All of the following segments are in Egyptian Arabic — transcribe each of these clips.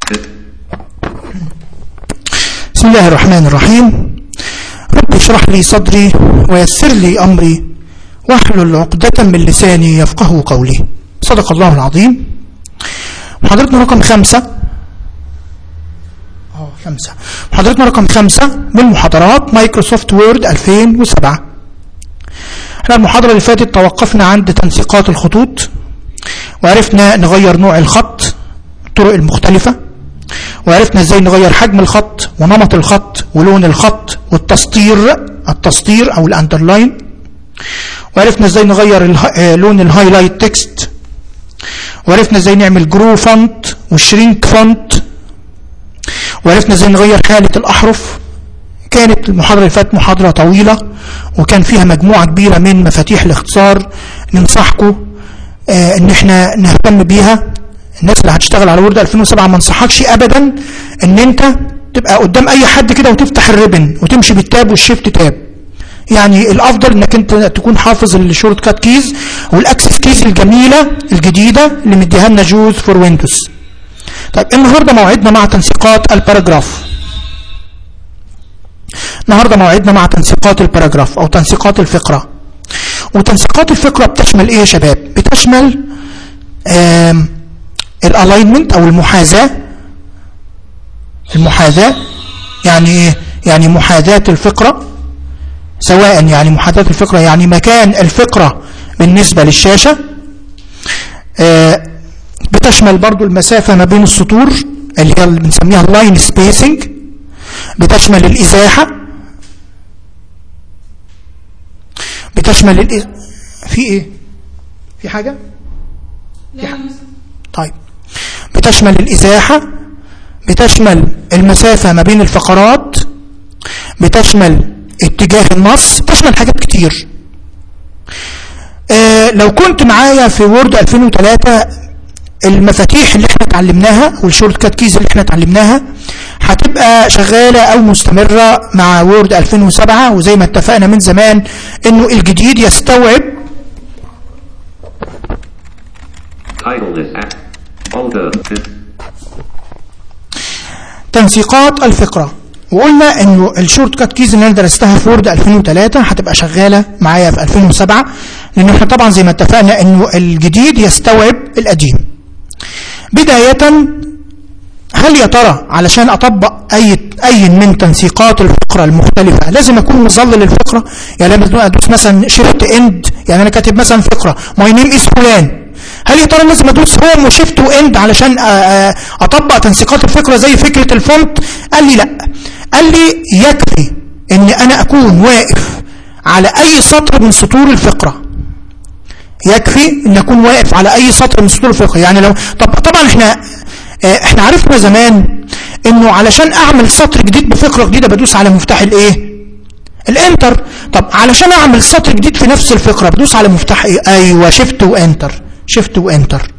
بسم الله الرحمن الرحيم رب اشرح لي صدري ويسر لي أمري واحلل عقدة من لساني يفقه قولي صدق الله العظيم محاضرتنا رقم خمسة اه خمسة محاضرتنا رقم خمسة من محاضرات مايكروسوفت وورد 2007 احنا المحاضرة اللي فاتت توقفنا عند تنسيقات الخطوط وعرفنا نغير نوع الخط الطرق المختلفة وعرفنا ازاي نغير حجم الخط ونمط الخط ولون الخط والتسطير التسطير او الاندرلاين وعرفنا ازاي نغير اله... لون الهايلايت تكست وعرفنا ازاي نعمل جرو فونت والشرينك فونت وعرفنا ازاي نغير حالة الاحرف كانت المحاضرة اللي فاتت محاضرة طويلة وكان فيها مجموعة كبيرة من مفاتيح الاختصار ننصحكم آه ان احنا نهتم بيها الناس اللي هتشتغل على وورد 2007 ما انصحكش ابدا ان انت تبقى قدام اي حد كده وتفتح الريبن وتمشي بالتاب والشيفت تاب يعني الافضل انك انت تكون حافظ الشورت كات كيز والاكسس كيز الجميلة الجديدة اللي مديها لنا جوز فور ويندوز طيب النهاردة موعدنا مع تنسيقات الباراجراف النهاردة موعدنا مع تنسيقات الباراجراف او تنسيقات الفقرة وتنسيقات الفقرة بتشمل ايه يا شباب بتشمل الالاينمنت او المحاذاة المحاذاة يعني ايه يعني محاذاة الفقرة سواء يعني محاذاة الفقرة يعني مكان الفقرة بالنسبة للشاشة بتشمل برضو المسافة ما بين السطور اللي هي اللي بنسميها اللاين سبيسنج بتشمل الإزاحة بتشمل الإز... في ايه في حاجة في حاجة طيب بتشمل الإزاحة بتشمل المسافة ما بين الفقرات بتشمل اتجاه النص بتشمل حاجات كتير آه لو كنت معايا في وورد 2003 المفاتيح اللي احنا اتعلمناها والشورت كات كيز اللي احنا اتعلمناها هتبقى شغالة او مستمرة مع وورد 2007 وزي ما اتفقنا من زمان انه الجديد يستوعب تنسيقات الفقرة وقلنا انه الشورت كات كيز اللي انا درستها في وورد 2003 هتبقى شغالة معايا في 2007 لان احنا طبعا زي ما اتفقنا انه الجديد يستوعب القديم بداية هل يا ترى علشان اطبق اي اي من تنسيقات الفقره المختلفه لازم اكون مظلل الفقره يعني لما ادوس مثلا شيفت اند يعني انا كاتب مثلا فقره ماي نيم از فلان هل يا ترى لازم ادوس هوم وشيفت واند علشان اطبق تنسيقات الفقره زي فكره الفونت قال لي لا قال لي يكفي ان انا اكون واقف على اي سطر من سطور الفقره يكفي ان اكون واقف على اي سطر من سطور الفقره يعني لو طب طبعا احنا احنا عرفنا زمان انه علشان اعمل سطر جديد بفقره جديده بدوس على مفتاح الايه الانتر طب علشان اعمل سطر جديد في نفس الفقره بدوس على مفتاح ايه ايوه شيفت وانتر شيفت وانتر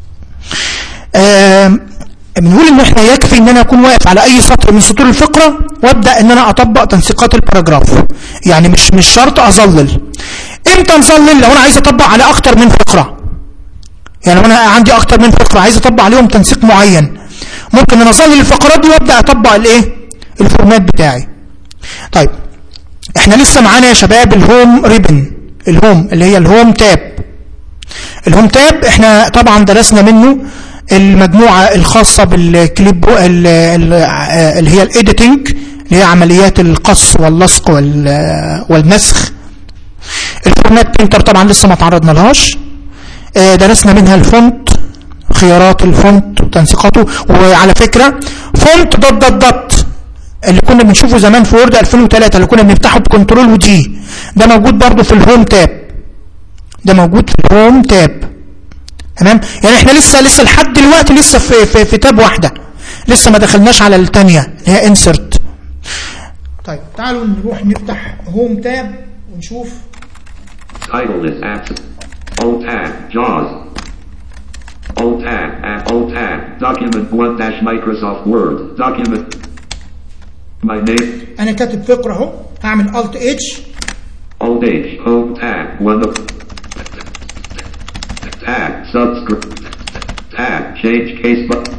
بنقول ان احنا يكفي ان انا اكون واقف على اي سطر من سطور الفقره وابدا ان انا اطبق تنسيقات الباراجراف يعني مش مش شرط اظلل امتى نظلل لو انا عايز اطبق على اكتر من فقره يعني لو انا عندي اكتر من فقره عايز اطبق عليهم تنسيق معين ممكن انا اظلل الفقرات دي وابدا اطبق الايه الفورمات بتاعي طيب احنا لسه معانا يا شباب الهوم ريبن الهوم اللي هي الهوم تاب الهوم تاب احنا طبعا درسنا منه المجموعة الخاصة بالكليب اللي هي الايديتنج اللي هي عمليات القص واللصق والنسخ الفورمات بينتر طبعا لسه ما تعرضنا لهاش درسنا منها الفونت خيارات الفونت وتنسيقاته وعلى فكرة فونت دوت دوت دوت اللي كنا بنشوفه زمان في وورد 2003 اللي كنا بنفتحه بكنترول ودي ده موجود برضو في الهوم تاب ده موجود في الهوم تاب تمام يعني احنا لسه لسه لحد دلوقتي لسه في, في, في تاب واحدة لسه ما دخلناش على الثانيه اللي هي انسرت طيب تعالوا نروح نفتح هوم تاب ونشوف Title is access. Alt tab. JAWS. Alt tab. At Alt tab. Document 1 dash Microsoft Word. Document. My name. انا كاتب فقرة اهو هعمل الت اتش Alt H. Home tab. 1 of. Tab. Subscript. Tab. Change case button.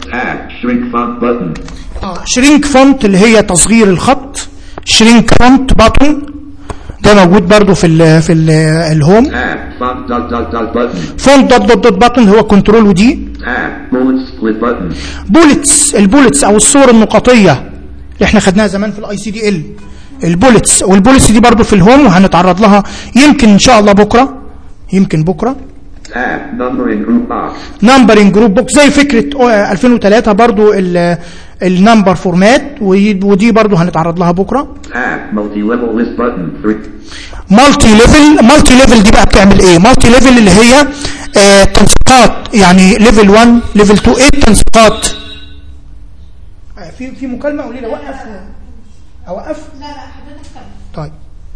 Tab. Shrink font button. اه شرينك فونت اللي هي تصغير الخط شرينك فونت باتون ده موجود برضو في ال في ال الهوم Tab. Font dot dot dot button. فونت دوت دوت دوت باتون هو كنترول ودي Tab. Bullet split button. بوليتس البوليتس او الصور النقطيه اللي احنا خدناها زمان في الاي سي دي ال البوليتس والبوليتس دي برضو في الهوم وهنتعرض لها يمكن ان شاء الله بكره يمكن بكره Tab. Numbering group box. نمبرنج جروب بوك زي فكره آه، 2003 برضو ال- النمبر فورمات ودي ودي برضو هنتعرض لها بكره Tab. Multi-level list button. 3. مالتي ليفل مالتي ليفل دي بقى بتعمل ايه مالتي ليفل اللي هي آه تنسيقات يعني ليفل 1 ليفل 2 ايه التنسيقات آه، في في مكالمه قولي لي اوقف اوقف لا لا حضرتك كمل طيب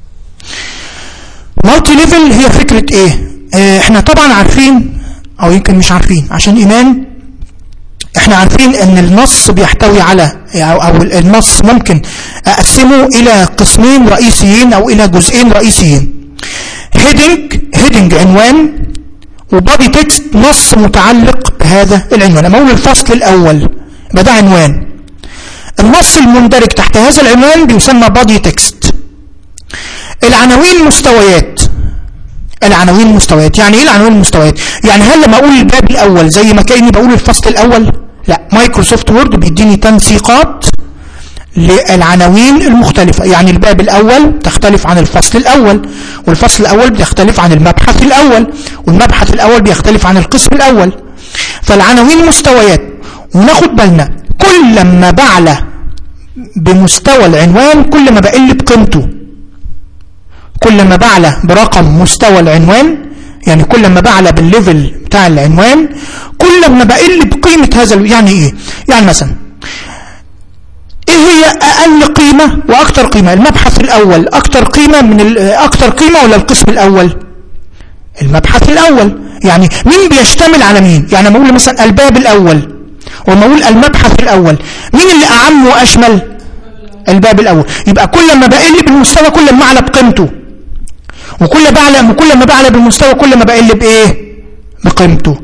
مالتي ليفل هي فكرة ايه اه احنا طبعا عارفين او يمكن مش عارفين عشان ايمان احنا عارفين ان النص بيحتوي على او, أو النص ممكن اقسمه الى قسمين رئيسيين او الى جزئين رئيسيين هيدنج هيدنج عنوان وبادي تكست نص متعلق بهذا العنوان لما اقول الفصل الاول يبقى ده عنوان النص المندرج تحت هذا العنوان بيسمى بادي تكست العناوين مستويات العناوين مستويات يعني ايه العناوين مستويات يعني هل لما اقول الباب الاول زي ما كاني بقول الفصل الاول لا مايكروسوفت وورد بيديني تنسيقات للعناوين المختلفة يعني الباب الأول تختلف عن الفصل الأول والفصل الأول بيختلف عن المبحث الأول والمبحث الأول بيختلف عن القسم الأول فالعناوين مستويات وناخد بالنا كل ما بعلى بمستوى العنوان كل ما بقل بقيمته كل ما بعلى برقم مستوى العنوان يعني كل ما بعلى بالليفل بتاع العنوان كل ما بقل بقيمة هذا ال- يعني ايه يعني مثلا ايه هي اقل قيمة واكتر قيمة المبحث الاول اكتر قيمة من ال- اكتر قيمة ولا القسم الاول المبحث الاول يعني مين بيشتمل على مين يعني لما اقول مثلا الباب الاول وما اقول المبحث الاول مين اللي اعم واشمل الباب الاول يبقى كل ما بقل بالمستوى كل ما اعلى بقيمته وكل بعلى كل ما بعلى بالمستوى كل ما بقل بايه بقيمته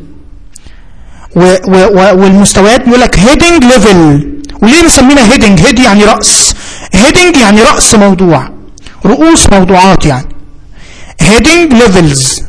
و و و والمستويات بيقول لك هيدنج ليفل وليه مسمينها هيدنج هيد يعني راس هيدنج يعني راس موضوع رؤوس موضوعات يعني هيدنج ليفلز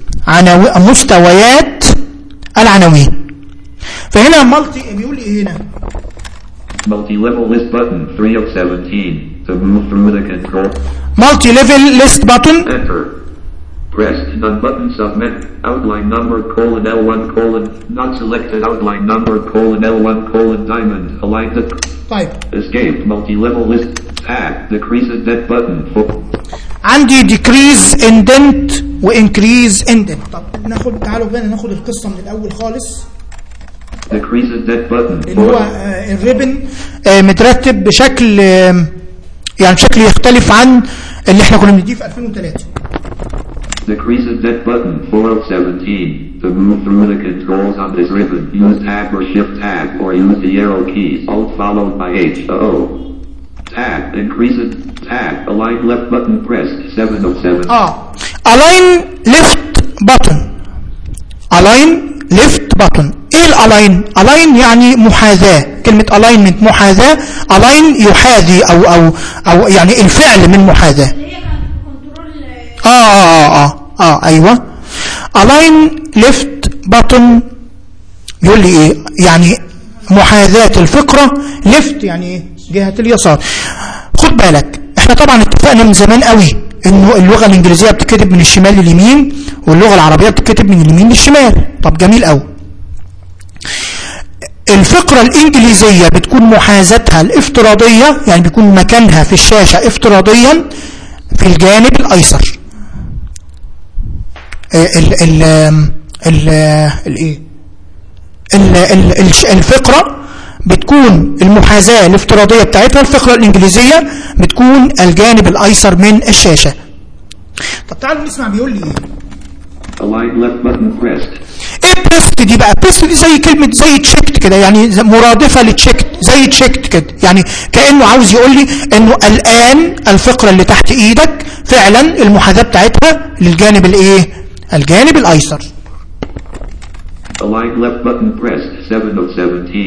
مستويات العناوين فهنا مالتي بيقول ايه هنا Multi-level list button 3 of 17 to move through the control. مالتي ليفل ليست بutton Enter. Press none button submit. Outline number colon L1 colon. Not selected outline number colon L1 colon diamond. Align the طيب escape multi-level list. Tab. Decrease a dead button. For عندي decrease indent وincrease indent طب ناخد تعالوا بقى ناخد القصة من الأول خالص decrease a dead button. اللي هو For آه، الريبن آه، مترتب بشكل آه، يعني شكل يختلف عن اللي احنا كنا بنديه في 2003 decrease a dead button. 4 of 17 to move through the controls on this ribbon. Use tab or shift tab or use the arrow keys. Alt followed by H O. Tab. Increase it. Tab. Align left button pressed. 7 of 7. اه align left button align left button ايه الالاين align يعني محاذاة كلمة alignment محاذاة align يحاذي او او او يعني الفعل من محاذاة اللي هي كان كنترول اه اه اه اه, آه ايوه align left button بيقول لي ايه يعني محاذاة الفقرة left يعني ايه جهة اليسار خد بالك احنا طبعا اتفقنا من زمان قوي انه اللغة الانجليزية بتتكتب من الشمال لليمين واللغة العربية بتتكتب من اليمين للشمال طب جميل قوي الفقرة الإنجليزية بتكون محاذاتها الافتراضية يعني بيكون مكانها في الشاشة افتراضيا في الجانب الأيسر ال ال ال الايه ال- ال- الش- الفقرة بتكون المحاذاة الافتراضية بتاعتها الفقرة الإنجليزية بتكون الجانب الأيسر من الشاشة طب تعالوا نسمع بيقول لي ايه Align left button pressed. ايه بيست دي بقى بيست دي زي كلمة زي تشيكت كده يعني زي- مرادفة لتشيكت زي تشيكت كده يعني كأنه عاوز يقول لي انه الآن الفقرة اللي تحت ايدك فعلا المحاذاة بتاعتها للجانب الايه الجانب الايسر Align left button pressed. 7 of 17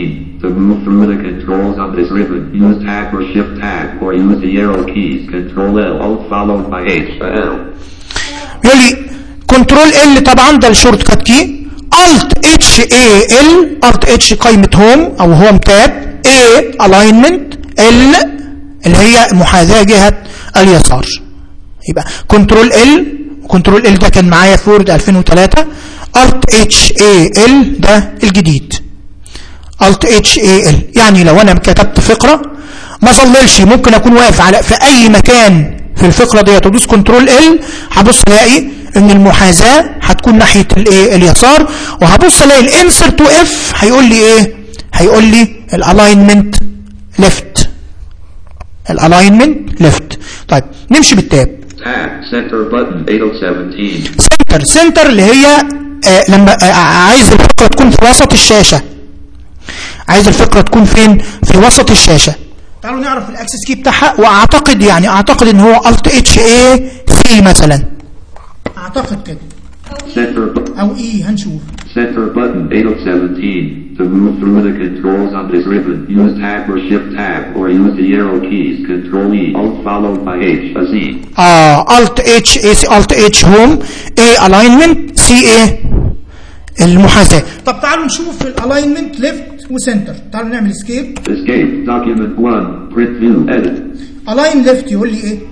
To move through the controls on this ribbon, use Tab or Shift Tab, or use the arrow keys Control L, Alt followed by H, L. يقول لي كنترول ال طبعا ده الشورت كات كي الت اتش اي ال الت اتش قائمه هوم او هوم تاب اي الاينمنت ال اللي هي محاذاه جهه اليسار يبقى كنترول ال كنترول ال ده كان معايا في وورد 2003 الت اتش اي ال ده الجديد الت اتش اي ال يعني لو انا كتبت فقره ما ظللش ممكن اكون واقف على في اي مكان في الفقره ديت وادوس كنترول ال هبص الاقي ان المحاذاه هتكون ناحيه الايه اليسار وهبص الاقي الانسر تو اف هيقول لي ايه هيقول لي الالاينمنت ليفت الالاينمنت ليفت طيب نمشي بالتاب Tab, Center button, 817. سنتر سنتر اللي هي آه لما آه عايز الفقره تكون في وسط الشاشه عايز الفقره تكون فين في وسط الشاشه تعالوا نعرف الاكسس كي بتاعها واعتقد يعني اعتقد ان هو الت اتش اي سي مثلا اعتقد كده Center, bu- او اي هنشوف center button, 817. To move through the controls on this ribbon, use Tab or Shift Tab, or use the arrow keys Control E, Alt followed by H, a Z. اه الت اتش اي سي الت اتش هوم اي الاينمنت سي ايه المحاذاه طب تعالوا نشوف الالاينمنت ليفت وسنتر تعالوا نعمل اسكيب Escape, document 1, print view, edit. الاين ليفت يقول لي ايه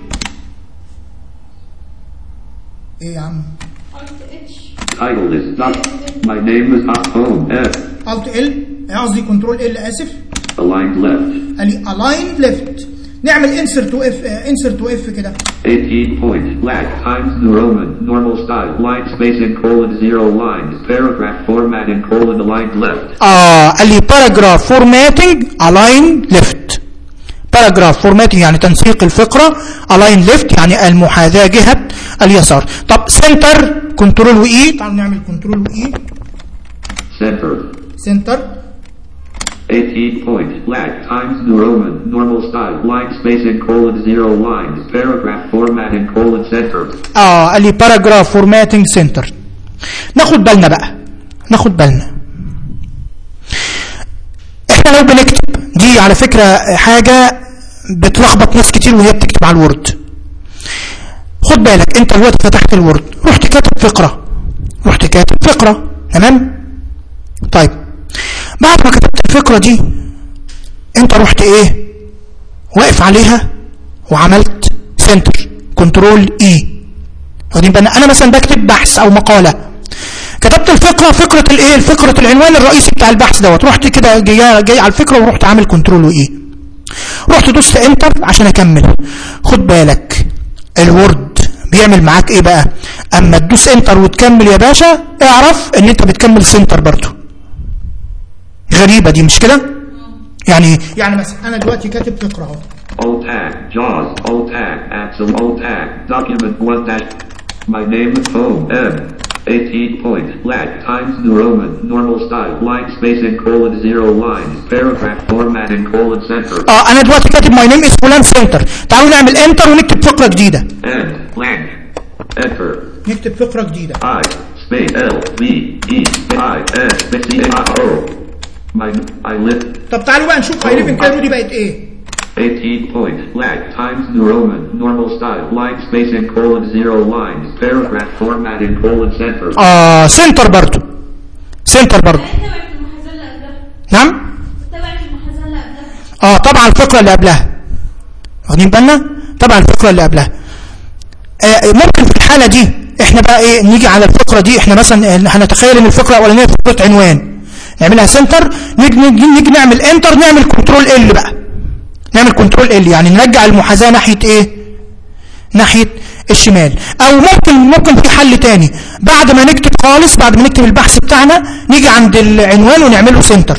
ايه يا عم Alt H Title is doc. My name is Hot Home, F. الت ال قصدي كنترول ال اسف Aligned left. قال لي الاين ليفت نعمل انسر تو اف انسر تو اف كده 18 point, black, Times New Roman, normal style, line spacing, colon, zero lines, paragraph formatting, colon, aligned left. اه قال لي باراجراف فورماتنج الاين ليفت باراجراف فورماتنج يعني تنسيق الفقره الاين ليفت يعني المحاذاه جهه اليسار طب سنتر كنترول واي تعالوا نعمل كنترول واي Center. سنتر 18 point, black, Times New Roman, normal style, line spacing, colon, zero lines, paragraph formatting, colon, center. اه قال لي باراجراف فورماتنج سنتر ناخد بالنا بقى ناخد بالنا احنا لو بنكتب دي على فكرة حاجة بتلخبط ناس كتير وهي بتكتب على الوورد خد بالك انت دلوقتي فتحت الوورد رحت كاتب فقرة رحت كاتب فقرة تمام طيب بعد ما كتبت الفقرة دي انت رحت ايه واقف عليها وعملت سنتر كنترول اي واخدين بالنا انا مثلا بكتب بحث او مقاله كتبت الفقره فقره الايه فقره العنوان الرئيسي بتاع البحث دوت رحت كده جاي, جاي على الفكره ورحت عامل كنترول واي رحت دوست انتر عشان اكمل خد بالك الوورد بيعمل معاك ايه بقى اما تدوس انتر وتكمل يا باشا اعرف ان انت بتكمل سنتر برضو غريبه دي مش كده يعني يعني مثلا انا دلوقتي كاتب فقره اهو Alt tag, JAWS, Alt tag, Axel, Alt tag, document 1 dash. My name is home, M. 18 point, black, Times New Roman, normal style, line spacing, colon, zero lines, paragraph formatting, colon, center. اه انا دلوقتي كاتب ماي نيم از فلان سنتر تعالوا نعمل انتر ونكتب فقره جديده End, blank. Enter. نكتب فقره جديده I, space, L, V, E, I, S, space, C, I, O. My, I live. طب تعالوا بقى نشوف اي ليفن كانوا دي بقت ايه 18 point, black, Times New Roman, normal style, line spacing, colon, zero lines, paragraph formatting, colon, center. اه سنتر برضو سنتر برضو تبعت المحاذاة اللي قبلها نعم تبعت المحاذاة اللي قبلها اه طبعا الفقره اللي قبلها واخدين بالنا طبعا الفقره اللي قبلها آه ممكن في الحاله دي احنا بقى ايه نيجي على الفقره دي احنا مثلا هنتخيل ان الفقره الاولانيه فقره عنوان نعملها سنتر نيجي, نيجي, نيجي نعمل انتر نعمل كنترول ال بقى نعمل كنترول ال يعني نرجع المحاذاه ناحيه ايه ناحيه الشمال او ممكن ممكن في حل تاني بعد ما نكتب خالص بعد ما نكتب البحث بتاعنا نيجي عند العنوان ونعمله سنتر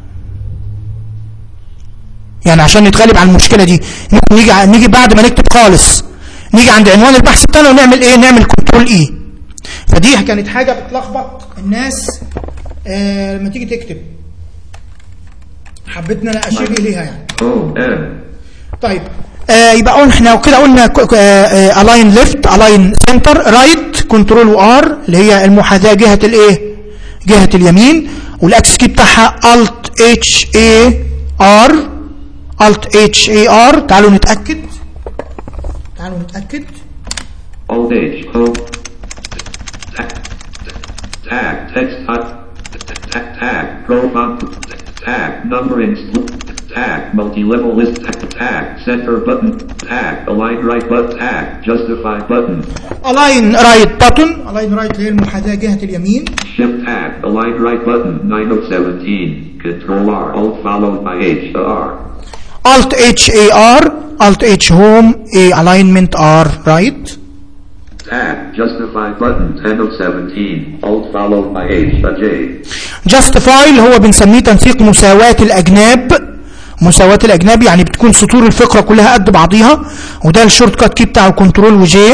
يعني عشان نتغلب على المشكله دي ممكن نيجي ع- نيجي بعد ما نكتب خالص نيجي عند عنوان البحث بتاعنا ونعمل ايه نعمل كنترول اي فدي كانت حاجه بتلخبط الناس آه لما تيجي تكتب حبيت ان انا اشير اليها يعني Home, M. طيب آه يبقى قلنا احنا كده قلنا الاين ليفت الاين سنتر رايت كنترول وار اللي هي المحاذاه جهه الايه جهه اليمين والاكسس كي بتاعها Alt H A R Alt H A R تعالوا نتأكد تعالوا نتأكد Alt H home. Tag, tag text hut. Tag tag profile. Tag numbering. Tag multi-level list. Tag center button. Tag align right button. Tag justify button. Align Right Button Align Right اللي هي المحاذاة جهة اليمين Shift tab align right button 9 of 17. Control R Alt followed by H R. Alt H A R Alt H Home A Alignment R Right Tag justify button 10 of 17. Alt followed by H a J. Justify اللي هو بنسميه تنسيق مساواة الأجناب مساواة الأجناب يعني بتكون سطور الفقرة كلها قد بعضيها وده الشورت كات كي بتاعه كنترول وجي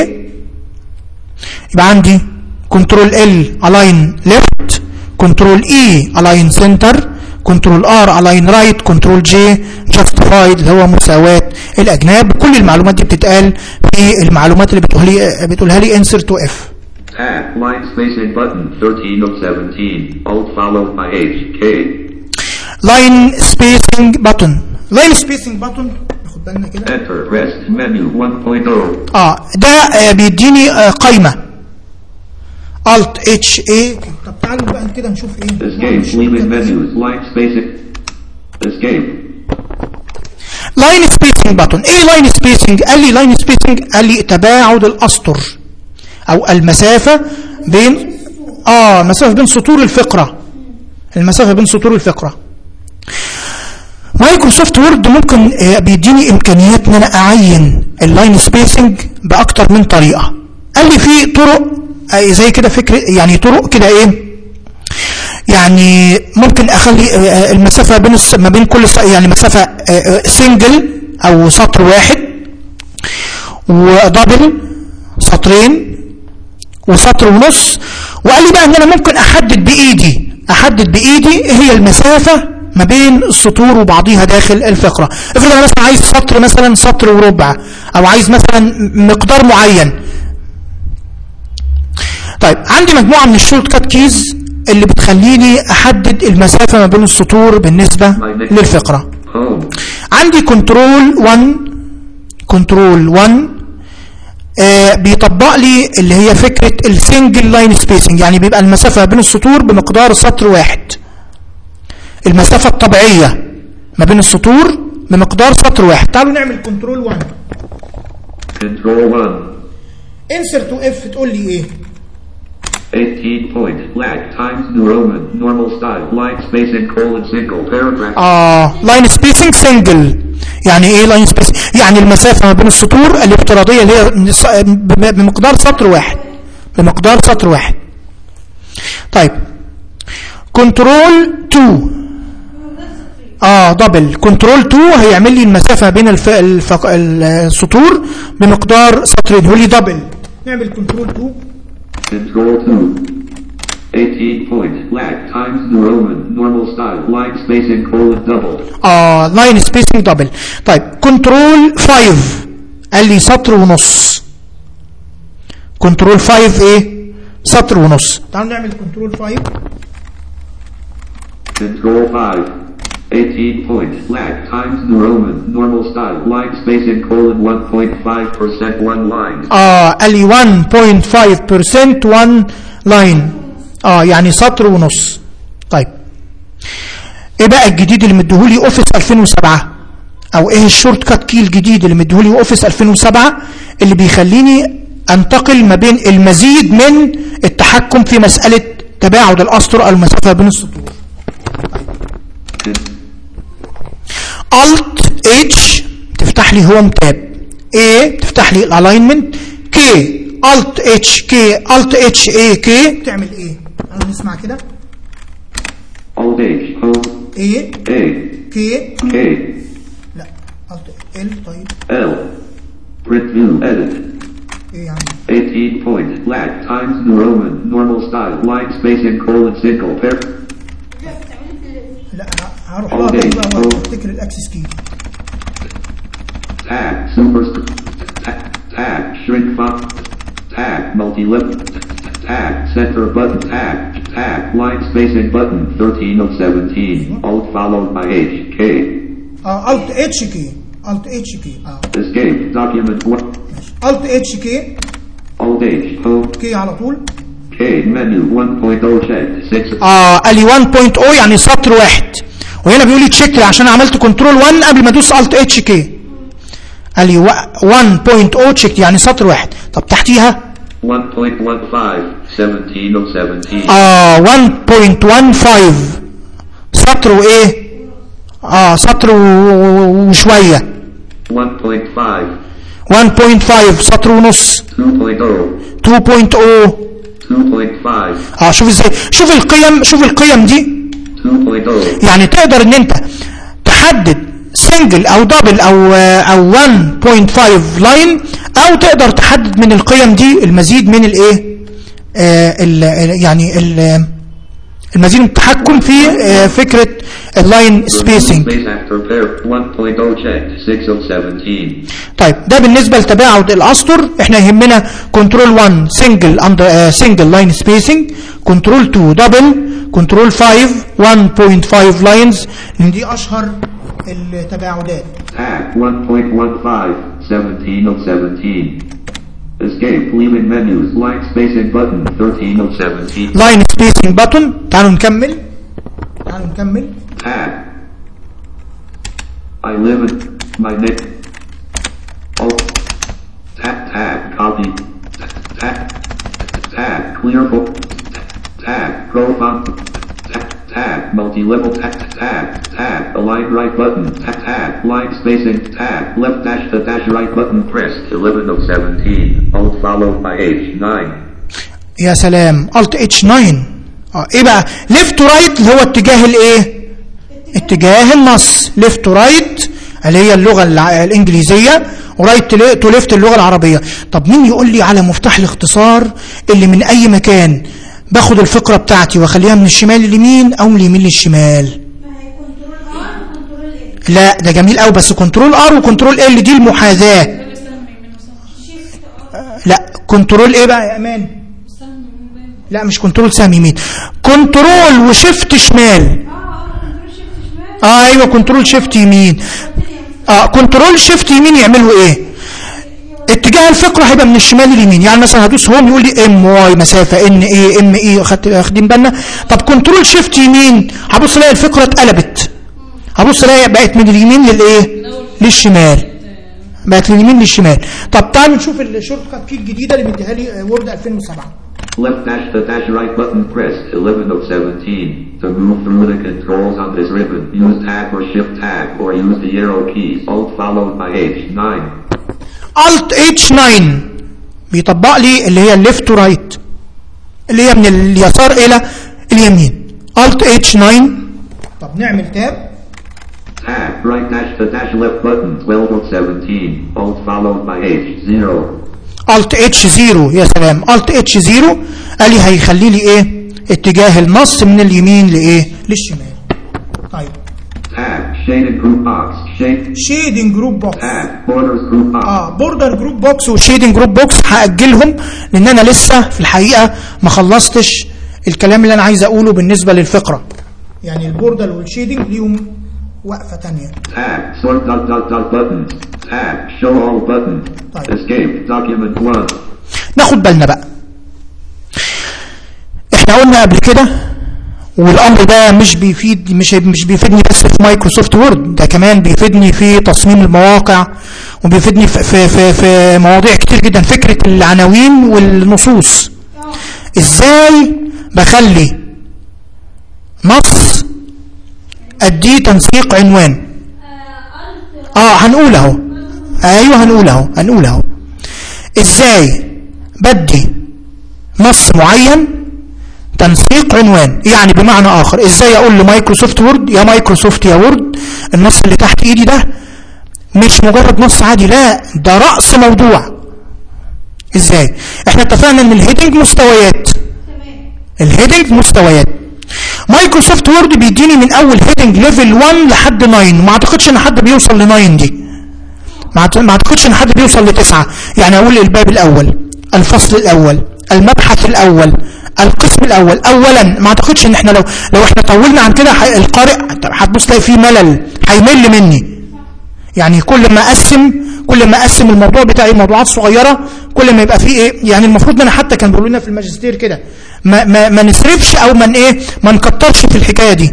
يبقى عندي كنترول ال الاين ليفت كنترول اي الاين سنتر كنترول ار الاين رايت كنترول جي جاستيفايد اللي هو مساواة الأجناب كل المعلومات دي بتتقال في المعلومات اللي بتقولها لي بتقولها لي insert to f Tab line spacing button 13 of 17. Alt followed by H K. line spacing button line spacing button ناخد بالنا كده Enter rest menu 1.0. اه ده آه بيديني آه قايمة Alt H A طب تعالوا بقى كده نشوف ايه Escape leaving menus. Line spacing. Escape. لاين سبيسنج بutton ايه لاين سبيسنج قال لي لاين سبيسنج قال لي تباعد الاسطر او المسافة بين اه المسافة بين سطور الفقرة المسافة بين سطور الفقرة مايكروسوفت وورد ممكن آه، بيديني امكانيات ان انا اعين اللاين سبيسنج باكتر من طريقة قال لي في طرق آه، زي كده فكرة يعني طرق كده ايه يعني ممكن اخلي آه، آه، المسافة بين الس- ما بين كل س- يعني مسافة سنجل او سطر واحد ودبل سطرين وسطر ونص وقال لي بقى ان انا ممكن احدد بايدي احدد بايدي ايه هي المسافة ما بين السطور وبعضيها داخل الفقرة افرض انا مثلا عايز سطر مثلا سطر وربع او عايز مثلا مقدار معين طيب عندي مجموعة من الشورت كات كيز اللي بتخليني احدد المسافة ما بين السطور بالنسبة للفقرة Home. عندي كنترول 1 كنترول 1 آه بيطبق لي اللي هي فكرة السنجل لاين سبيسنج يعني بيبقى المسافة بين السطور بمقدار سطر واحد المسافة الطبيعية ما بين السطور بمقدار سطر واحد تعالوا نعمل كنترول 1 Control 1. انسر تو اف تقول لي ايه 18 point. Lag times New Roman. Normal style. Line spacing colon single paragraph. اه لاين سبيسنج سنجل يعني ايه لاين سبيسنج يعني المسافة ما بين السطور الافتراضية اللي هي ص- بم- بمقدار سطر واحد بمقدار سطر واحد طيب كنترول 2 اه دبل كنترول 2 هيعمل لي المسافة بين الف... الف... السطور بمقدار سطرين هو لي دبل نعمل كنترول 2 Control 2. 18 point. Lag times New Roman. Normal style. Line spacing colon double. اه لاين سبيسنج دبل طيب كنترول 5 قال لي سطر ونص كنترول 5 ايه سطر ونص تعالوا نعمل كنترول 5 Control 5. 18 point. Lag times New Roman. Normal style. Line spacing colon 1.5% one line. اه قال لي 1.5% 1 لاين اه يعني سطر ونص طيب ايه بقى الجديد اللي مديهولي اوفيس 2007 او ايه الشورت كات كي الجديد اللي مديهولي اوفيس 2007 اللي بيخليني انتقل ما بين المزيد من التحكم في مسألة تباعد الاسطر او المسافة بين السطور Alt H تفتح لي هوم تاب A تفتح لي الالاينمنت K Alt H K Alt H A K تعمل ايه انا نسمع كده Alt H. Home. A A. K K. لا Alt L طيب L. Print view. Edit. ايه يعني 18 point. Lag times New Roman. Normal style. Line spacing colon single pair. لا ه- هروح لها تاني بقى وافتكر الاكسس كي Tag. Super. Tag. Tag. Shrink font. Tag. Multi-level. Tag. Center button. Tag. Tab. Line spacing button 13 of 17. Alt followed by H. K. اه الت اتش كي الت اتش كي اه Escape. Document 1. الت اتش كي Alt H. Home. كي على طول K. Menu 1.0 checked. 6. اه قال لي 1.0 يعني سطر واحد وهنا بيقول لي تشيك لي عشان عملت كنترول 1 قبل ما ادوس الت اتش كي قال لي و- 1.0 تشيك يعني سطر واحد طب تحتيها 1.15. 17 of 17. اه 1.15 سطر وايه اه سطر و- وشويه 1.5. 1.5 سطر ونص 2.0. 2.0 2.5. اه شوف ازاي شوف القيم شوف القيم دي 2.0. يعني تقدر ان انت تحدد سنجل او دبل او او 1.5 لاين او تقدر تحدد من القيم دي المزيد من الايه آه ال- ال- يعني ال- المزيد من التحكم في آه فكرة اللاين سبيسنج Space after pair 1.0 checked. 6 of 17. طيب ده بالنسبة لتباعد الأسطر احنا يهمنا كنترول 1 سنجل اندر سنجل لاين سبيسنج كنترول 2 دبل كنترول 5 1.5 لاينز لان دي اشهر التباعدات Tab 1.15. 17 of 17. Escape. Leaving menus. Line spacing button 13 of 17. لاين سبيسنج بutton تعالوا نكمل تعالوا نكمل Tab. I live in my name. Oh. Tab, tab, copy. Tab, tab, clear book. Tab, grow font. Tab, tab, multi-level. Tab, tab, tab, align right button. Tab, tab, line spacing. Tab, left dash the dash right button pressed. 11 of 17. Alt followed by H. 9. يا سلام الت اتش 9 اه ايه بقى ليفت رايت اللي هو اتجاه الايه اتجاه النص ليفت رايت اللي هي اللغة الع- الإنجليزية ورايت تو ليفت اللغة العربية طب مين يقول لي على مفتاح الاختصار اللي من أي مكان باخد الفقرة بتاعتي واخليها من الشمال لليمين أو من اليمين للشمال ما هي كنترول ار وكنترول ايه لا ده جميل قوي بس كنترول ار وكنترول ال دي المحاذاة شيفت ار لا كنترول ايه بقى يا امان لا مش كنترول سهم يمين كنترول وشيفت شمال اه اه كنترول شيفت شمال اه ايوه كنترول شيفت يمين اه كنترول شيفت يمين يعملوا ايه اتجاه الفقرة هيبقى من الشمال لليمين يعني مثلا هدوس هوم يقول لي ام واي مسافة ان ايه ام ايه خدت واخدين بالنا طب كنترول شيفت يمين هبص الاقي الفقرة اتقلبت هبص الاقي بقت من اليمين للايه للشمال بقت من اليمين للشمال طب تعالوا نشوف الشورت كات كي الجديدة اللي مديها لي وورد 2007 Left dash the dash right button pressed 11 of 17. To move through the controls on this ribbon, use tab or shift tab or use the arrow keys. Alt followed by H9. Alt H9 بيطبق لي اللي هي الليفت رايت اللي هي من اليسار الى اليمين Alt H9 طب نعمل تاب Tab right dash the dash left button 12 of 17. Alt followed by H0. Alt H0 يا سلام Alt H0 قال لي هيخلي لي ايه اتجاه النص من اليمين لايه للشمال طيب Tab shaded group box. Shade. شيدنج جروب بوكس Tab borders group box. اه بوردر جروب بوكس وشيدنج جروب بوكس هاجلهم لان انا لسه في الحقيقه ما خلصتش الكلام اللي انا عايز اقوله بالنسبه للفقره يعني البوردر والشيدنج ليهم وقفه ثانيه Tab sort dot dot dot buttons. Tab show all buttons. Right. Escape document 1. ناخد بالنا بقى احنا قلنا قبل كده والامر ده مش بيفيد مش مش بيفيدني بس في مايكروسوفت وورد ده كمان بيفيدني في تصميم المواقع وبيفيدني في في في, في مواضيع كتير جدا فكره العناوين والنصوص ازاي بخلي نص اديه تنسيق عنوان اه هنقول اهو ايوه هنقول اهو هنقول اهو ازاي بدي نص معين تنسيق عنوان يعني بمعنى اخر ازاي اقول لمايكروسوفت وورد يا مايكروسوفت يا وورد النص اللي تحت ايدي ده مش مجرد نص عادي لا ده رأس موضوع ازاي احنا اتفقنا ان الهيدنج مستويات تمام الهيدنج مستويات مايكروسوفت وورد بيديني من اول هيدنج ليفل 1 لحد 9 وما اعتقدش ان حد بيوصل ل 9 دي ما أعت- ما اعتقدش ان حد بيوصل لتسعة يعني اقول الباب الاول الفصل الاول المبحث الاول القسم الاول اولا ما اعتقدش ان احنا لو لو احنا طولنا عن كده ح- القارئ هتبص تلاقي فيه ملل هيمل مني يعني كل ما اقسم كل ما اقسم الموضوع بتاعي موضوعات صغيره كل ما يبقى فيه ايه يعني المفروض ان انا حتى كان بيقولوا لنا في الماجستير كده ما ما, ما نسرفش او من ايه ما نكترش في الحكايه دي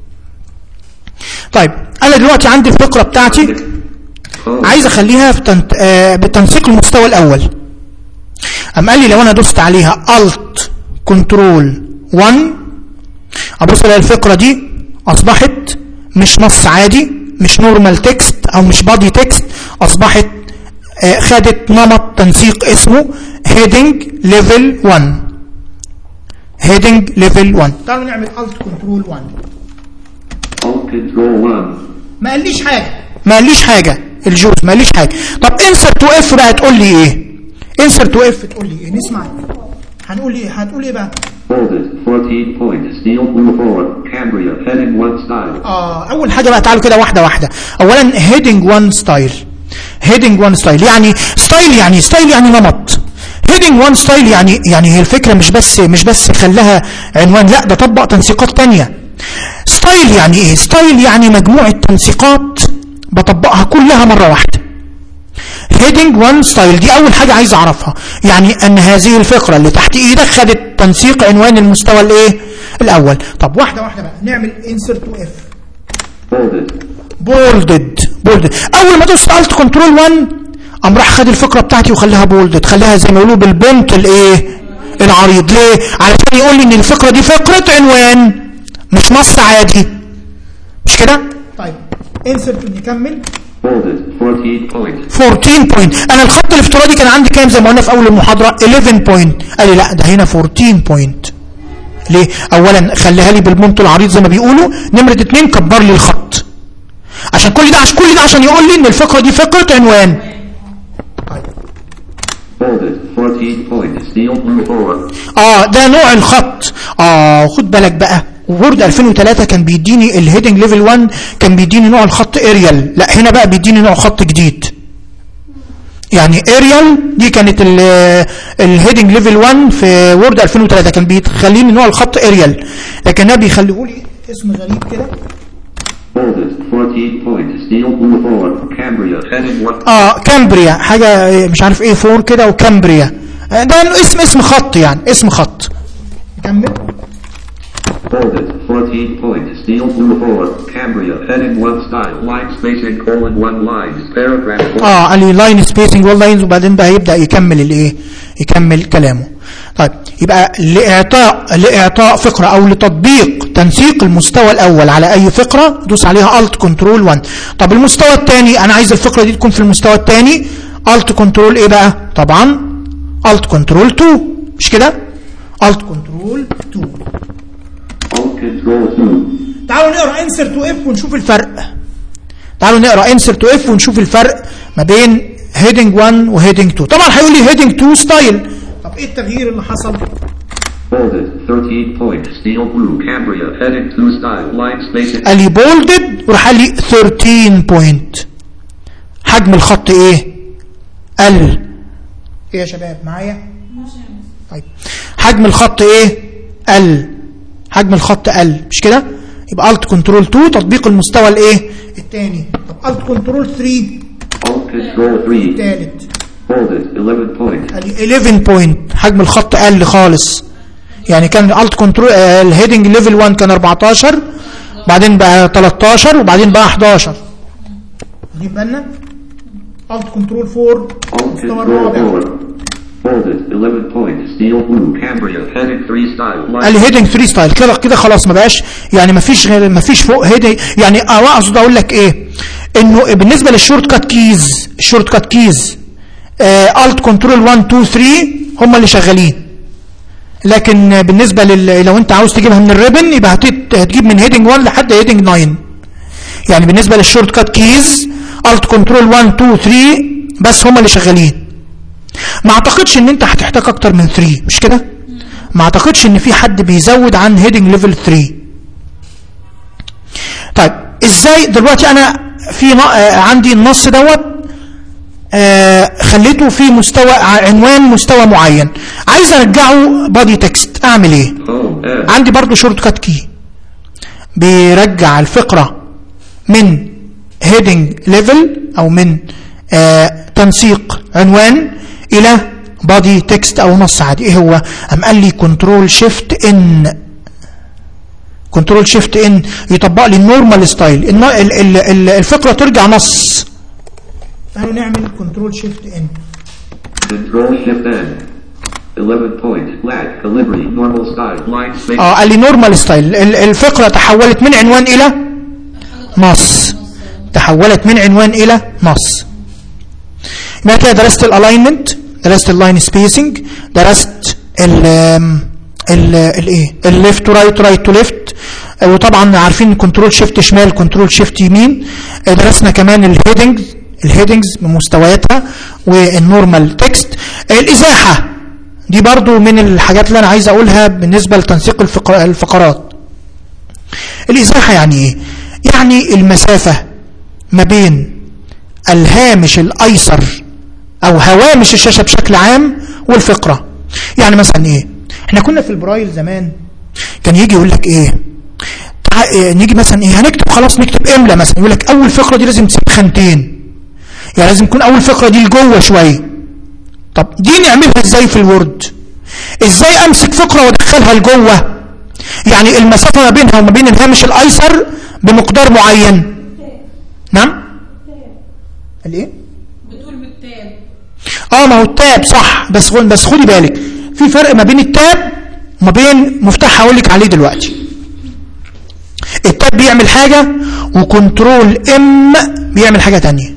طيب انا دلوقتي عندي الفقره بتاعتي Code. عايز اخليها في تنت... آه بتنسيق المستوى الاول أم قال لي لو انا دوست عليها Alt كنترول 1 ابص الاقي الفقره دي اصبحت مش نص عادي مش نورمال تكست او مش بادي تكست اصبحت آه خدت نمط تنسيق اسمه heading level 1 heading level 1 تعالوا نعمل Alt كنترول 1 Alt Control 1. ما قاليش حاجة ما قاليش حاجة الجوز ما قاليش حاجة طب انسر تو اف بقى تقول لي ايه انسر تو اف تقول لي ايه نسمع هنقول ايه هتقول ايه بقى Folded. 14 point. Steel blue 4. Cambria. Heading 1 style. اه اول حاجة بقى تعالوا كده واحدة واحدة اولا heading 1 ستايل heading 1 ستايل يعني ستايل يعني ستايل يعني نمط heading 1 ستايل يعني يعني هي الفكرة مش بس مش بس خلاها عنوان لا ده طبق تنسيقات تانية ستايل يعني ايه ستايل يعني مجموعة تنسيقات بطبقها كلها مرة واحدة هيدنج 1 ستايل دي اول حاجة عايز اعرفها يعني ان هذه الفقرة اللي تحت ايدك خدت تنسيق عنوان المستوى الايه الاول طب واحدة واحدة بقى نعمل insert to f Folded. بولدد بولدد اول ما دوست الت كنترول 1 قام راح خد الفكره بتاعتي وخلاها بولدد خلاها زي ما يقولوا بالبنت الايه العريض ليه علشان يقول لي ان الفكره دي فكره عنوان مش نص عادي مش كده طيب انسرت نكمل Folded. 14 point. 14 بوينت انا الخط الافتراضي كان عندي كام زي ما قلنا في اول المحاضره 11 بوينت قال لي لا ده هنا 14 بوينت ليه اولا خليها لي بالمنط العريض زي ما بيقولوا نمره اتنين كبر لي الخط عشان كل ده عشان كل ده عشان يقول لي ان الفقره دي فقره عنوان Folded. 14 point. Steel blue 4. اه ده نوع الخط اه خد بالك بقى وورد 2003 كان بيديني الهيدنج ليفل 1 كان بيديني نوع الخط اريال لا هنا بقى بيديني نوع خط جديد يعني اريال دي كانت الهيدنج ليفل 1 في وورد 2003 كان بيخليني نوع الخط اريال لكن ده بيخليه لي اسم غريب كده Folded. 14 point. Steel blue 4. Cambria. Heading 1. اه كامبريا حاجه مش عارف ايه فور كده وكامبريا آه، ده اسم اسم خط يعني اسم خط كمل Folded. 14 point. Steel blue 4. Cambria. Heading 1 style. Line spacing colon 1 lines. Paragraph 1. اه قال لي لاين سبيسنج وول لاينز وبعدين بقى يبدا يكمل الايه يكمل كلامه طيب يبقى لاعطاء لاعطاء فقره او لتطبيق تنسيق المستوى الاول على اي فقره دوس عليها الت كنترول 1 طب المستوى الثاني انا عايز الفقره دي تكون في المستوى الثاني الت كنترول ايه بقى طبعا الت كنترول 2 مش كده الت كنترول 2 Alt control 2. تعالوا نقرا انسر تو اف ونشوف الفرق تعالوا نقرا انسر تو اف ونشوف الفرق ما بين هيدنج 1 وهيدنج 2 طبعا هيقول لي هيدنج 2 ستايل طب ايه التغيير اللي حصل Folded. 13 point. Steel blue. Cambria. Heading 2 style. Line spacing. قال لي بولدد وراح قال لي 13 بوينت حجم الخط ايه قل ايه يا شباب معايا طيب حجم الخط ايه قل حجم الخط قل مش كده يبقى الت كنترول 2 تطبيق المستوى الايه الثاني طب الت كنترول 3 Alt control 3. ثالث Folded. 11 point. قال لي 11 بوينت حجم الخط قل خالص يعني كان الالت كنترول الهيدنج ليفل 1 كان 14 بعدين بقى 13 وبعدين بقى 11 دي بالنا الت كنترول 4 Alt المستوى control الرابع 4. Folded. 11 point. Steel blue. Cambria. Heading 3 style. قال Line لي هيدنج 3 ستايل كده كده خلاص ما بقاش يعني ما فيش غير ما فيش فوق هيدنج يعني اه اقصد اقول لك ايه انه بالنسبه للشورت كات كيز الشورت كات كيز الت كنترول 1 2 3 هم اللي شغالين لكن بالنسبه لل لو انت عاوز تجيبها من الريبن يبقى هتت- هتجيب من هيدنج 1 لحد هيدنج 9 يعني بالنسبه للشورت كات كيز الت كنترول 1 2 3 بس هم اللي شغالين ما اعتقدش ان انت هتحتاج اكتر من 3 مش كده ما اعتقدش ان في حد بيزود عن هيدنج ليفل 3 طيب ازاي دلوقتي انا في ن- آه، عندي النص دوت آه، خلي خليته في مستوى ع- عنوان مستوى معين عايز ارجعه بادي تكست اعمل ايه Home F. عندي برضو شورت كات كي بيرجع الفقرة من هيدنج ليفل او من آه تنسيق عنوان الى بادي تكست او نص عادي ايه هو ام قال لي كنترول شيفت ان كنترول شيفت ان يطبق لي النورمال ستايل الن- ال- ال- ال- الفقرة ترجع نص تعالوا نعمل كنترول شيفت ان Control Shift N. 11 point. Lag. Calibri. Normal style. Line space. اه قال لي نورمال ستايل ال- الفقرة تحولت من عنوان إلى نص تحولت من عنوان إلى نص يبقى كده درست الالاينمنت درست اللاين سبيسنج درست ال ال الايه الليفت تو رايت رايت تو ليفت وطبعا عارفين كنترول شيفت شمال كنترول شيفت يمين آه، درسنا كمان الهيدنجز الهيدنجز بمستوياتها والنورمال تكست الازاحه دي برضو من الحاجات اللي انا عايز اقولها بالنسبه لتنسيق الفقر- الفقرات الازاحه يعني ايه يعني المسافه ما بين الهامش الايسر او هوامش الشاشه بشكل عام والفقره يعني مثلا ايه احنا كنا في البرايل زمان كان يجي يقول لك ايه تع... إيه نيجي مثلا ايه هنكتب خلاص نكتب املا مثلا يقول لك اول فقره دي لازم تسيب خانتين يعني لازم يكون اول فقره دي لجوه شويه طب دي نعملها ازاي في الوورد ازاي امسك فقره وادخلها لجوه يعني المسافه ما بينها وما بين الهامش الايسر بمقدار معين نعم الايه بتقول بالتاب اه ما هو التاب صح بس خد بس خدي بالك في فرق ما بين التاب وما بين مفتاح هقول لك عليه دلوقتي التاب بيعمل حاجة وكنترول ام بيعمل حاجة تانية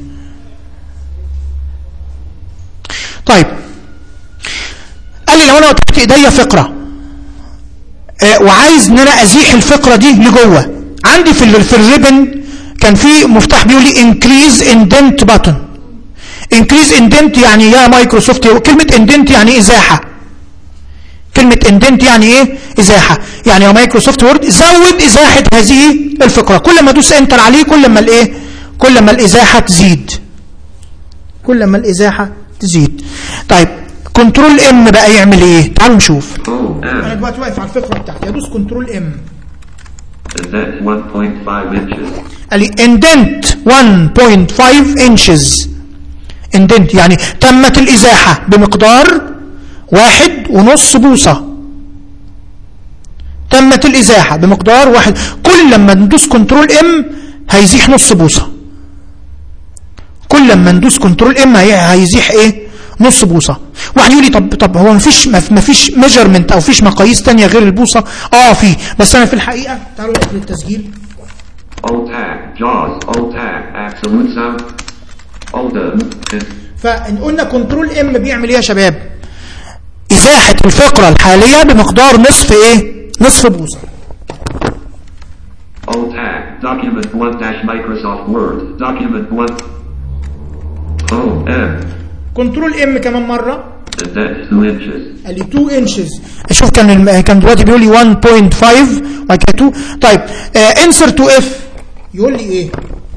طيب قال لي لو انا تحت ايديا فقرة آه وعايز ان انا ازيح الفقرة دي لجوه عندي في ال- في الريبن كان في مفتاح بيقول لي increase indent button increase indent يعني يا مايكروسوفت كلمة indent يعني ازاحة كلمة indent يعني ايه ازاحة يعني يا مايكروسوفت وورد زود ازاحة هذه الفقرة كل ما ادوس انتر عليه كل ما الايه كل ما الازاحة تزيد كل ما الازاحة تزيد طيب كنترول ام بقى يعمل ايه تعالوا نشوف Home انا F. دلوقتي واقف على الفقرة بتاعتي ادوس كنترول ام Indent 1.5 inches. قال لي indent 1.5 inches indent يعني تمت الإزاحة بمقدار واحد ونص بوصة تمت الإزاحة بمقدار واحد كل لما ندوس كنترول ام هيزيح نص بوصة كل لما ندوس كنترول ام هي- هيزيح ايه نص بوصة واحد يقول لي طب طب هو مفيش مفيش ميجرمنت او مفيش مقاييس تانية غير البوصة اه في بس انا في الحقيقة تعالوا نقفل التسجيل Alt tab. Jaws. Alt tab. Absolute sound. Alt M. فقلنا كنترول ام بيعمل ايه يا شباب ازاحه الفقره الحاليه بمقدار نصف ايه نصف بوصه Alt tab. Document 1 dash Microsoft Word. Document 1. Home M. كنترول ام كمان مره Indent 2 inches. قال لي 2 انشز شوف كان الم... كان دلوقتي بيقول لي 1.5 وبعد كده 2 طيب انسر تو اف يقول لي ايه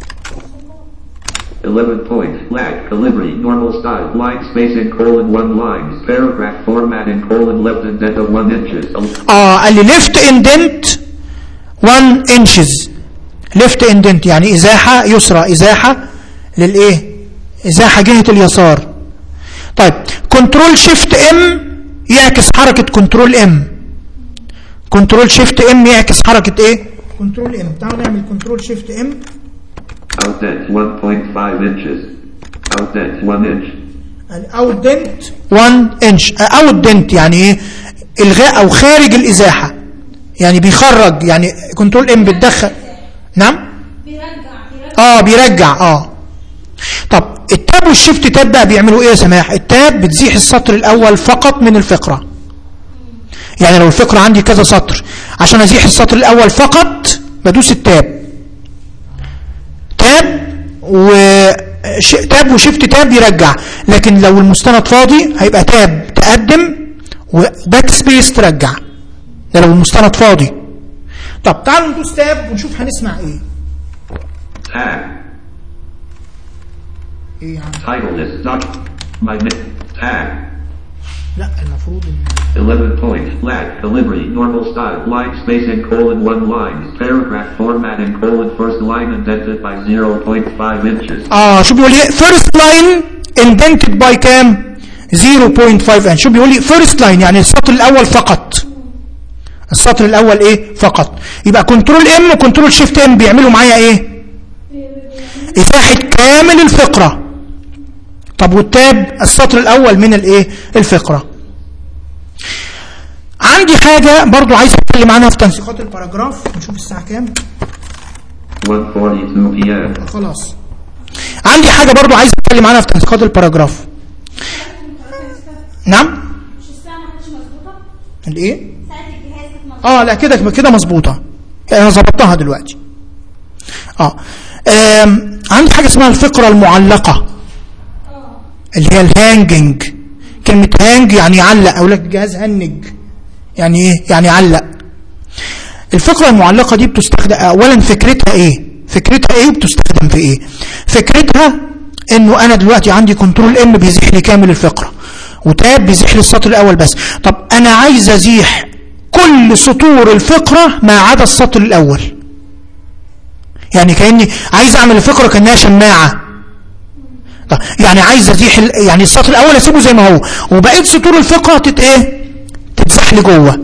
11 point. Lag. Calibri. Normal style. Line spacing colon 1 lines. Paragraph formatting colon left indent of 1 inches. Alt- اه قال لي ليفت اندنت 1 انشز ليفت اندنت يعني ازاحه يسرى ازاحه للايه ازاحه جهه اليسار طيب كنترول شيفت ام يعكس حركه كنترول ام كنترول شيفت ام يعكس حركه ايه كنترول ام تعالوا نعمل كنترول شيفت ام Outdent 1.5 inches. Outdent 1 inch. اوت دنت 1 انش اوت دنت يعني ايه الغاء او خارج الازاحه يعني بيخرج يعني كنترول ام بتدخل نعم بيرجع بيرجع اه بيرجع اه طب التاب والشيفت تاب بقى بيعملوا ايه يا سماح التاب بتزيح السطر الاول فقط من الفقره يعني لو الفقره عندي كذا سطر عشان ازيح السطر الاول فقط بدوس التاب تاب و ش... تاب وشيفت تاب يرجع لكن لو المستند فاضي هيبقى تاب تقدم وباك سبيس ترجع ده لو المستند فاضي طب تعالوا ندوس تاب ونشوف هنسمع ايه Tab. ايه يعني Title list. Doc. My name. Tag. لا المفروض ان 11 point. Lag. Delivery. Normal style. Line spacing colon 1 lines. Paragraph formatting colon first line indented by 0.5 inches. اه شو بيقول ايه first line indented by كام 0.5 inch شو بيقول لي first line يعني السطر الاول فقط السطر الاول ايه فقط يبقى كنترول ام وكنترول شيفت ام بيعملوا معايا ايه ازاحه كامل الفقره طب والتاب السطر الاول من الايه الفقره عندي حاجه برضو عايز اتكلم عنها في تنسيقات الباراجراف نشوف الساعه كام 1:42 p.m. خلاص عندي حاجة برضو عايز اتكلم عنها في تنسيقات الباراجراف نعم مش الساعة ما كانتش مظبوطة؟ الايه ساعة الجهاز كانت مظبوطة اه لا كده كده مظبوطة انا ظبطتها دلوقتي اه آم، عندي حاجة اسمها الفقرة المعلقة اللي هي الهانجنج كلمة هانج يعني يعلق اقول لك الجهاز هنج يعني ايه يعني يعلق الفقرة المعلقة دي بتستخدم اولا فكرتها ايه فكرتها ايه وبتستخدم في ايه فكرتها انه انا دلوقتي عندي كنترول ام بيزيح لي كامل الفقرة وتاب بيزيح لي السطر الاول بس طب انا عايز ازيح كل سطور الفقرة ما عدا السطر الاول يعني كأني عايز اعمل الفقرة كأنها شماعة طب يعني عايز ازيح ال- يعني السطر الاول اسيبه زي ما هو وبقيت سطور الفقرة تت ايه تتزح لي جوه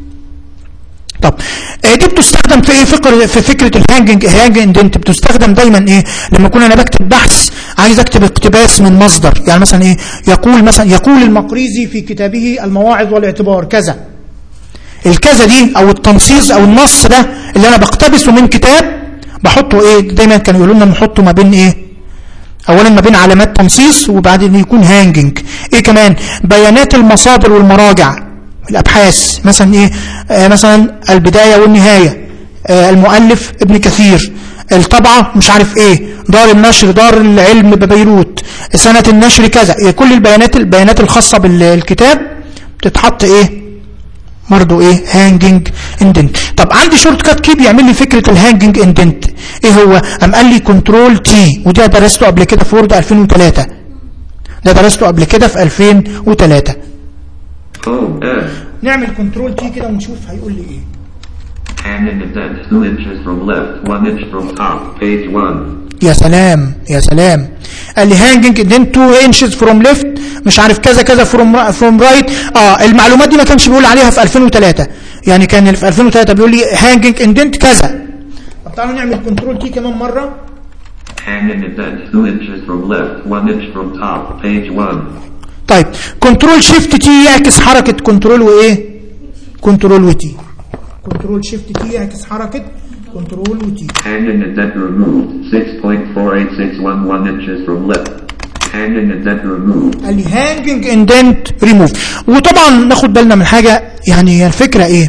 طب آه، دي بتستخدم في ايه فكر في فكره الهانجنج هانج اندنت بتستخدم دايما ايه لما اكون انا بكتب بحث عايز اكتب اقتباس من مصدر يعني مثلا ايه يقول مثلا يقول المقريزي في كتابه المواعظ والاعتبار كذا الكذا دي او التنصيص او النص ده اللي انا بقتبسه من كتاب بحطه ايه دايما كانوا يقولوا لنا نحطه ما بين ايه اولا ما بين علامات تنصيص وبعدين يكون هانجنج ايه كمان بيانات المصادر والمراجع الابحاث مثلا ايه آه مثلا البدايه والنهايه آه المؤلف ابن كثير الطبعه مش عارف ايه دار النشر دار العلم ببيروت سنه النشر كذا إيه كل البيانات البيانات الخاصه بالكتاب بتتحط ايه برضه ايه هانجنج اندنت طب عندي شورت كات كي بيعمل لي فكره الهانجنج اندنت ايه هو قام قال لي كنترول تي وده درسته قبل كده في وورد 2003 ده درسته قبل كده في 2003 Home. F. نعمل كنترول تي كده ونشوف هيقول لي ايه Hanging indent 2 inches from left, 1 inch from top. Page 1. يا سلام يا سلام قال لي هانجنج اندنت 2 انشز فروم ليفت مش عارف كذا كذا فروم فروم رايت اه المعلومات دي ما كانش بيقول عليها في 2003 يعني كان اللي في 2003 بيقول لي هانجنج اندنت كذا طب تعالوا نعمل كنترول تي كمان مره Hanging indent 2 inches from left, 1 inch from top. Page 1. طيب كنترول شيفت تي يعكس حركة كنترول وايه كنترول وتي كنترول شيفت تي يعكس حركة كنترول وتي Hanging indent removed 6.48611 inches from left. Hanging indent removed. قال لي هانجنج اندنت ريموف وطبعا ناخد بالنا من حاجة يعني هي الفكرة ايه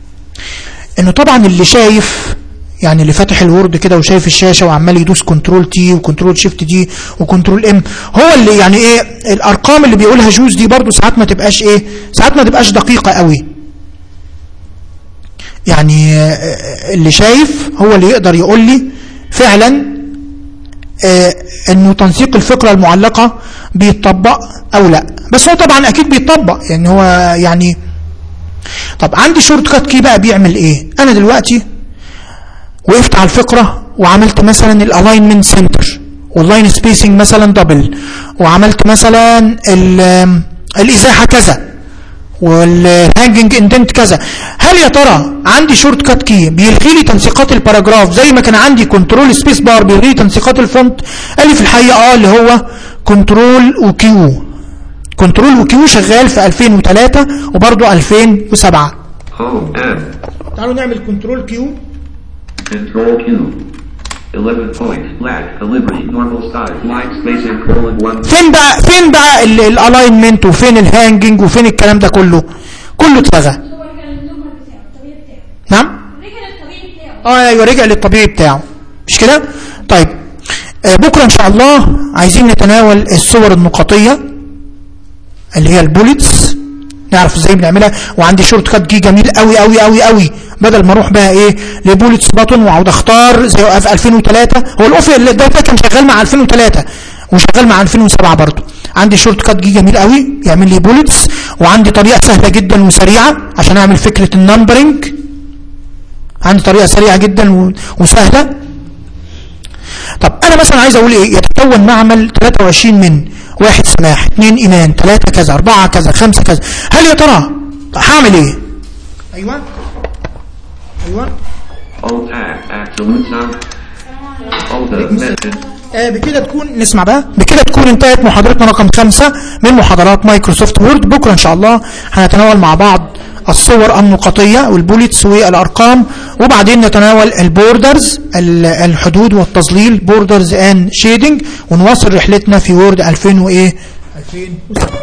انه طبعا اللي شايف يعني اللي فاتح الوورد كده وشايف الشاشة وعمال يدوس كنترول تي وكنترول شيفت دي وكنترول ام هو اللي يعني ايه الارقام اللي بيقولها جوز دي برضو ساعات ما تبقاش ايه ساعات ما تبقاش دقيقة قوي يعني آه، اللي شايف هو اللي يقدر يقول لي فعلا آه، انه تنسيق الفكرة المعلقة بيتطبق او لا بس هو طبعا اكيد بيتطبق يعني هو يعني طب عندي شورت كات كي بقى بيعمل ايه انا دلوقتي وقفت على الفقرة وعملت مثلا الالاينمنت سنتر واللاين سبيسنج مثلا دبل وعملت مثلا ال- الازاحة كذا والهانجنج اندنت كذا هل يا ترى عندي شورت كات كي بيلغي لي تنسيقات الباراجراف زي ما كان عندي كنترول سبيس بار بيلغي لي تنسيقات الفونت قال لي في الحقيقه اه اللي هو كنترول وكيو كنترول وكيو شغال في 2003 وبرضه 2007 Home. F. تعالوا نعمل كنترول كيو Control Q. 11 point. Lag. Delivery. Normal style. Line spacing colon 1. فين بقى فين بقى الالاينمنت وفين الهانجنج وفين الكلام ده كله كله اتلغى هو كان النورمال بتاعه الطبيعي بتاعه نعم رجع للطبيعي بتاعه اه ايوه رجع للطبيعي بتاعه مش كده طيب آه بكره ان شاء الله عايزين نتناول الصور النقطيه اللي هي البوليتس نعرف ازاي بنعملها وعندي شورت كات جي جميل قوي قوي قوي قوي بدل ما اروح بقى ايه لبوليتس باتون واقعد اختار زي في 2003 هو الاوف اللي ده, ده كان شغال مع 2003 وشغال مع 2007 برضو عندي شورت كات جه جميل قوي يعمل لي بولتس وعندي طريقه سهله جدا وسريعه عشان اعمل فكره النمبرنج عندي طريقه سريعه جدا و- وسهله طب انا مثلا عايز اقول ايه يتكون معمل 23 من واحد سماح اثنين ايمان ثلاثة كذا اربعة كذا خمسة كذا هل يا ترى هعمل ايه ايوه ايوه Alt tab. Absolute sound. Alt message. آه بكده تكون نسمع بقى بكده تكون انتهت محاضرتنا رقم خمسة من محاضرات مايكروسوفت وورد بكرة ان شاء الله هنتناول مع بعض الصور النقطية والبوليتس والارقام وبعدين نتناول البوردرز ال- الحدود والتظليل بوردرز ان شيدنج ونواصل رحلتنا في وورد 2000 وايه 2007